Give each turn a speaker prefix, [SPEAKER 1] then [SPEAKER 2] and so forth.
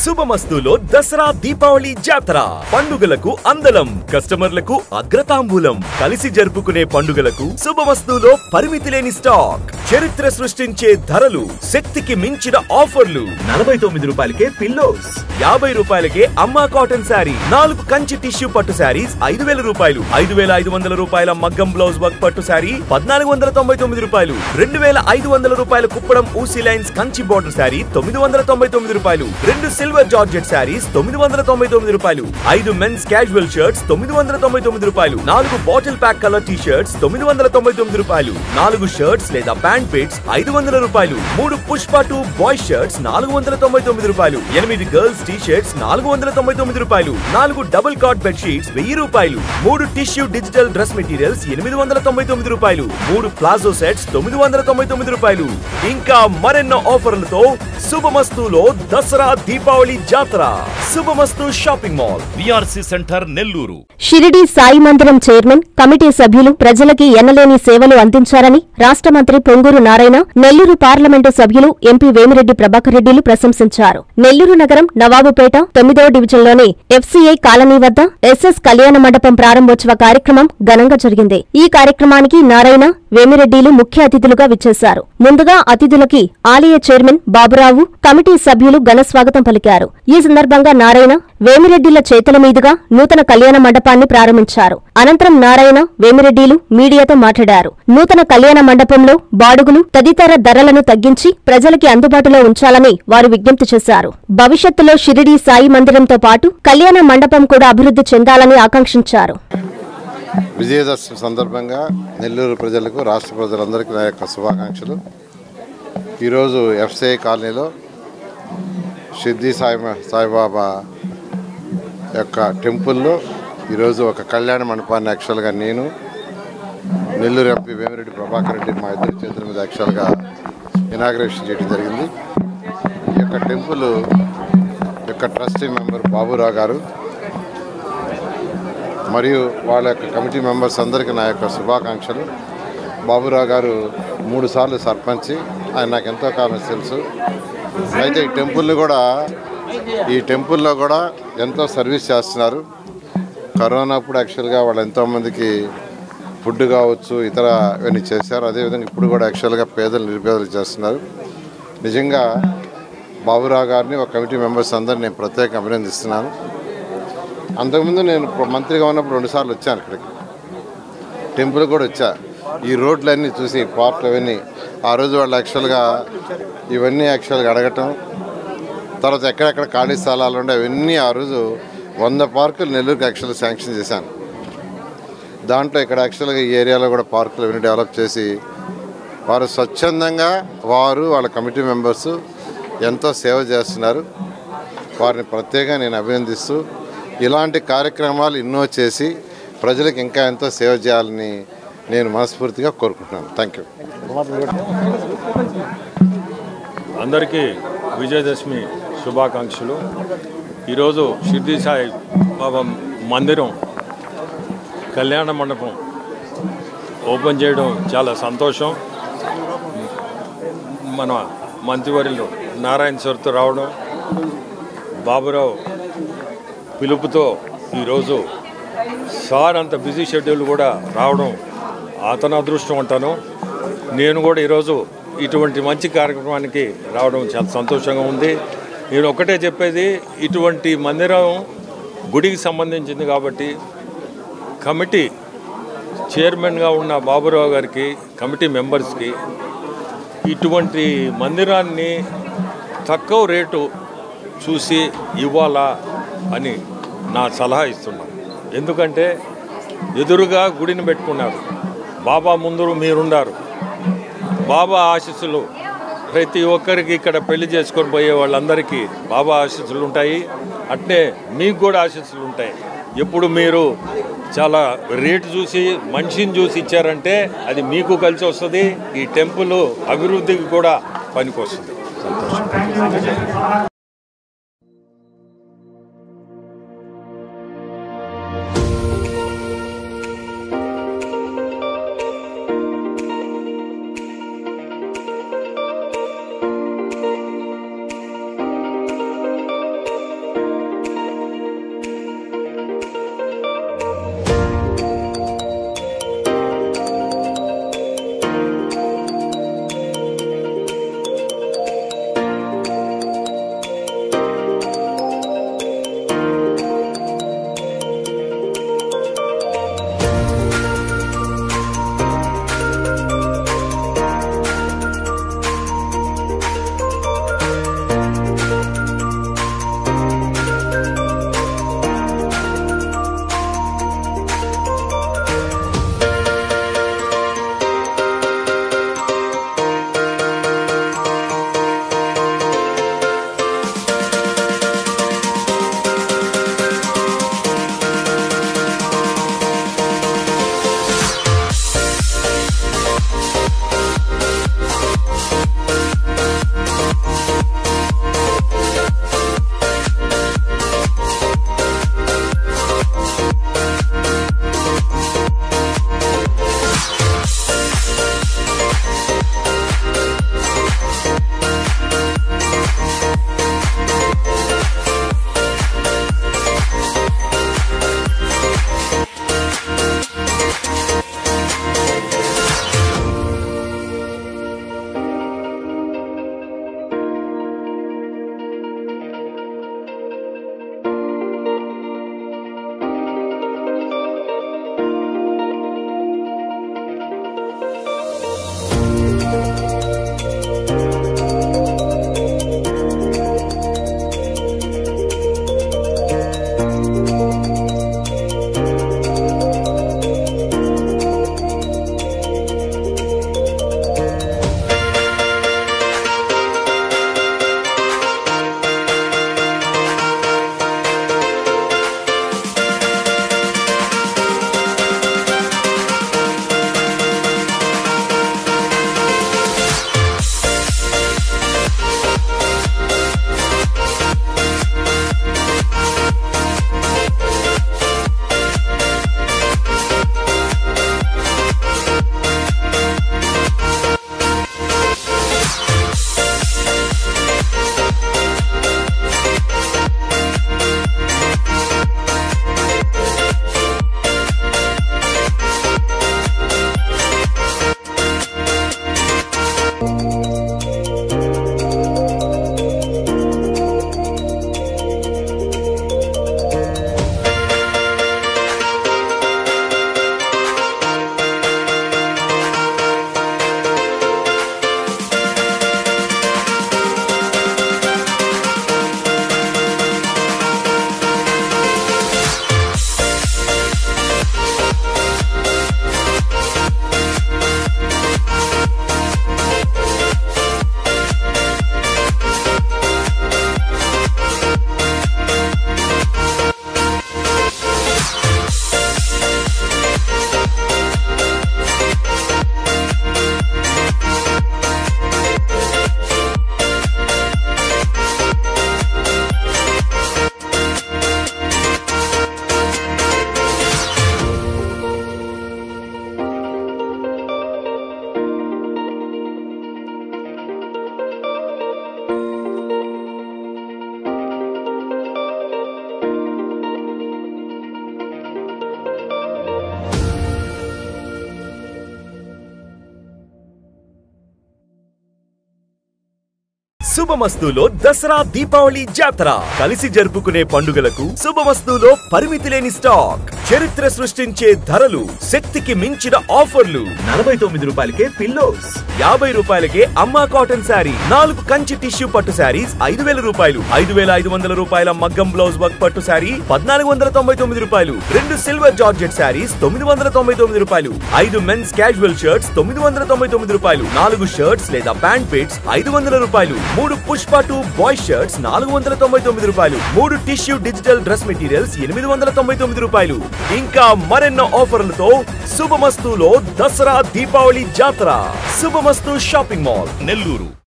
[SPEAKER 1] శుభమస్తులో దసరా దీపావళి జాతర పండుగలకు అందలం కస్టమర్లకు అగ్రతాంబూలం కలిసి జరుపుకునే పండుగలకు శుభమస్తులో పరిమితి లేని స్టాక్ చరిత్ర సృష్టించే ధరలు శక్తికి మించిన ఆఫర్లు నలభై తొమ్మిది రూపాయలకే పిల్లోస్ యాభై రూపాయలకే అమ్మా కాటన్ శారీ నాలుగు కంచి టిష్యూ పట్టు శారీస్ ఐదు వేల రూపాయలు ఐదు వేల ఐదు వందల రూపాయల మగ్గం బ్లౌజ్ వర్క్ పట్టు శారీ పద్నాలుగు వందల తొంభై తొమ్మిది రూపాయలు రెండు వేల ఐదు వందల రూపాయల కుప్పడం ఊసీ లైన్స్ కంచి బోర్డర్ శారీ తొమ్మిది వందల తొంభై తొమ్మిది రూపాయలు రెండు సిల్వర్ జార్జెట్ శారీస్ తొమ్మిది వందల తొంభై తొమ్మిది రూపాయలు ఐదు మెన్స్ క్యాజువల్ షర్ట్స్ తొమ్మిది వందల తొంభై తొమ్మిది రూపాయలు నాలుగు bottle pack colour T shirts తొమ్మిది వందల తొంభై తొమ్మిది రూపాయలు నాలుగు షర్ట్స్ లేదా ప్యాంట్ పిట్స్ ఐదు వందల రూపాయలు మూడు పుష్ప టూ బాయ్ షర్ట్స్ నాలుగు వందల తొంభై తొమ్మిది రూపాయలు ఎనిమిది గర్ల్స్ టీ షర్ట్స్ నాలుగు వందల తొంభై తొమ్మిది రూపాయలు నాలుగు డబుల్ కాట్ బెడ్ షీట్స్ వెయ్యి రూపాయలు మూడు టిష్యూ డిజిటల్ డ్రెస్ మెటీరియల్స్ ఎనిమిది వందల తొంభై తొమ్మిది రూపాయలు మూడు ప్లాజో సెట్స్ తొమ్మిది వందల తొంభై తొమ్మిది రూపాయలు ఇంకా మరెన్నో ఆఫర్లతో శుభమస్తులో దసరా దీపావళి జాతర శుభమస్తు shopping mall VRC centre Nellore
[SPEAKER 2] Shirdi Sai మందిరం చైర్మన్ కమిటీ సభ్యులు ప్రజలకి ఎన్నలేని సేవలు అందించారని రాష్ట్ర మంత్రి పొంగూరు నారాయణ నెల్లూరు పార్లమెంటు సభ్యులు ఎంపీ వేమిరెడ్డి ప్రభాకర్ రెడ్డిలు ప్రశంసించారు నెల్లూరు నగరం నవాబుపేట తొమ్మిదవ డివిజన్లోని ఎఫ్సీఐ కాలనీ వద్ద ఎస్ఎస్ కళ్యాణ మండపం ప్రారంభోత్సవ కార్యక్రమం ఘనంగా జరిగింది ఈ కార్యక్రమానికి నారాయణ వేమిరెడ్డిలు ముఖ్య అతిథులుగా విచ్చేశారు ముందుగా అతిథులకి ఆలయ చైర్మన్ బాబురావు కమిటీ సభ్యులు ఘన స్వాగతం పలికారు ఈ సందర్భంగా నారాయణ వేమిరెడ్డిల చేతుల మీదుగా నూతన కళ్యాణ మండపాన్ని ప్రారంభించారు అనంతరం నారాయణ వేమిరెడ్డిలు మీడియాతో మాట్లాడారు నూతన కళ్యాణ మండపంలో బాడుగులు తదితర ధరలను తగ్గించి ప్రజలకి అందుబాటులో ఉంచాలని వారు విజ్ఞప్తి చేశారు భవిష్యత్తులో షిరిడి సాయి మందిరంతో పాటు కళ్యాణ మండపం కూడా అభివృద్ధి చెందాలని ఆకాంక్షించారు
[SPEAKER 3] విజయదశమి సందర్భంగా నెల్లూరు ప్రజలకు రాష్ట్ర ప్రజలందరికీ నా యొక్క శుభాకాంక్షలు ఈరోజు ఎఫ్సిఐ కాలనీలో సిద్ధి సాయి సాయిబాబా యొక్క టెంపుల్లో ఈరోజు ఒక కళ్యాణ మండపాన్ని యాక్చువల్గా నేను నెల్లూరు ఎంపీ వేమిరెడ్డి ప్రభాకర్ రెడ్డి మా ఇద్దరి చేతుల మీద యాక్చువల్గా ఇనాగ్రేషన్ చేయడం జరిగింది ఈ యొక్క టెంపుల్ యొక్క ట్రస్టీ మెంబర్ బాబురావు గారు మరియు వాళ్ళ యొక్క కమిటీ మెంబర్స్ అందరికీ నా యొక్క శుభాకాంక్షలు బాబురావు గారు మూడు సార్లు సర్పంచ్ ఆయన నాకు ఎంతో కాలం తెలుసు అయితే ఈ టెంపుల్ని కూడా ఈ టెంపుల్లో కూడా ఎంతో సర్వీస్ చేస్తున్నారు కరోనా అప్పుడు యాక్చువల్గా వాళ్ళు ఎంతోమందికి ఫుడ్ కావచ్చు ఇతర ఇవన్నీ చేశారు అదేవిధంగా ఇప్పుడు కూడా యాక్చువల్గా పేదలు నిరుపేదలు చేస్తున్నారు నిజంగా బాబురావు గారిని ఒక కమిటీ మెంబర్స్ అందరిని నేను ప్రత్యేకంగా అభినందిస్తున్నాను అంతకుముందు నేను ప్ర- మంత్రిగా ఉన్నప్పుడు రెండుసార్లు వచ్చాను ఇక్కడికి టెంపుల్ కూడా వచ్చా ఈ రోడ్లన్నీ చూసి పార్ట్లు అవన్నీ ఆ రోజు వాళ్ళు యాక్చువల్గా ఇవన్నీ యాక్చువల్గా అడగటం తర్వాత ఎక్కడెక్కడ ఖాళీ స్థలాలు ఉండే అవన్నీ ఆ రోజు వంద పార్కులు నెల్లూరుకి యాక్చువల్గా శాంక్షన్ చేశాను దాంట్లో ఇక్కడ యాక్చువల్గా ఈ ఏరియాలో కూడా పార్కులు అవన్నీ డెవలప్ చేసి వారు స్వచ్ఛందంగా వారు వాళ్ళ కమిటీ మెంబర్స్ ఎంతో సేవ చేస్తున్నారు వారిని ప్రత్యేకంగా నేను అభినందిస్తూ ఇలాంటి కార్యక్రమాలు ఎన్నో చేసి ప్రజలకు ఇంకా ఎంతో సేవ చేయాలని నేను మనస్ఫూర్తిగా కోరుకుంటున్నాను థ్యాంక్ యూ
[SPEAKER 4] అందరికీ విజయదశమి శుభాకాంక్షలు ఈరోజు షిర్డీ సాయి బాబా మందిరం కళ్యాణ మండపం ఓపెన్ చేయడం చాలా సంతోషం మన మంత్రివర్యులు నారాయణ సార్తో రావడం బాబురావు పిలుపుతో ఈరోజు సార్ అంత బిజీ షెడ్యూల్ కూడా రావడం అతను అదృష్టం అంటాను నేను కూడా ఈరోజు ఇటువంటి మంచి కార్యక్రమానికి రావడం చాలా సంతోషంగా ఉంది నేను ఒకటే చెప్పేది ఇటువంటి మందిరం గుడికి సంబంధించింది కాబట్టి కమిటీ చైర్మన్గా ఉన్న బాబురావు గారికి కమిటీ మెంబర్స్కి ఇటువంటి మందిరాన్ని తక్కువ రేటు చూసి ఇవ్వాలా అని నా సలహా ఇస్తున్నాను ఎందుకంటే ఎదురుగా గుడిని పెట్టుకున్నారు బాబా ముందు మీరుండారు బాబా ఆశీస్సులు ప్రతి ఒక్కరికి ఇక్కడ పెళ్లి చేసుకొని పోయే వాళ్ళందరికీ బాబా ఆశీస్సులు ఉంటాయి అట్నే మీకు కూడా ఆశీస్సులు ఉంటాయి ఎప్పుడు మీరు చాలా రేటు చూసి మనిషిని చూసి ఇచ్చారంటే అది మీకు కలిసి వస్తుంది ఈ టెంపుల్ అభివృద్ధికి కూడా పనికొస్తుంది సంతోషం
[SPEAKER 1] శుభమస్తులో దసరా దీపావళి జాతర కలిసి జరుపుకునే పండుగలకు శుభమస్తులో పరిమితి లేని స్టాక్ చరిత్ర సృష్టించే ధరలు శక్తికి మించిన ఆఫర్లు నలభై తొమ్మిది రూపాయలకే పిల్లోస్ యాభై రూపాయలకే అమ్మా కాటన్ శారీ నాలుగు కంచి టిష్యూ పట్టు శారీస్ ఐదు వేల రూపాయలు ఐదు వేల ఐదు వందల రూపాయల మగ్గం బ్లౌజ్ వర్క్ పట్టు శారీ పద్నాలుగు వందల తొంభై తొమ్మిది రూపాయలు రెండు సిల్వర్ జార్జెట్ శారీస్ తొమ్మిది వందల తొంభై తొమ్మిది రూపాయలు ఐదు మెన్స్ క్యాజువల్ షర్ట్స్ తొమ్మిది వందల తొంభై తొమ్మిది రూపాయలు నాలుగు షర్ట్స్ లేదా ప్యాంట్ పిట్స్ ఐదు వందల రూపాయలు మూడు పుష్ప టూ బాయ్ షర్ట్స్ నాలుగు వందల తొంభై తొమ్మిది రూపాయలు మూడు టిష్యూ డిజిటల్ డ్రెస్ మెటీరియల్స్ ఎనిమిది వందల తొంభై తొమ్మిది రూపాయలు ఇంకా మరెన్నో ఆఫర్లతో శుభమస్తులో దసరా దీపావళి జాతర శుభమస్తు షాపింగ్ మాల్ నెల్లూరు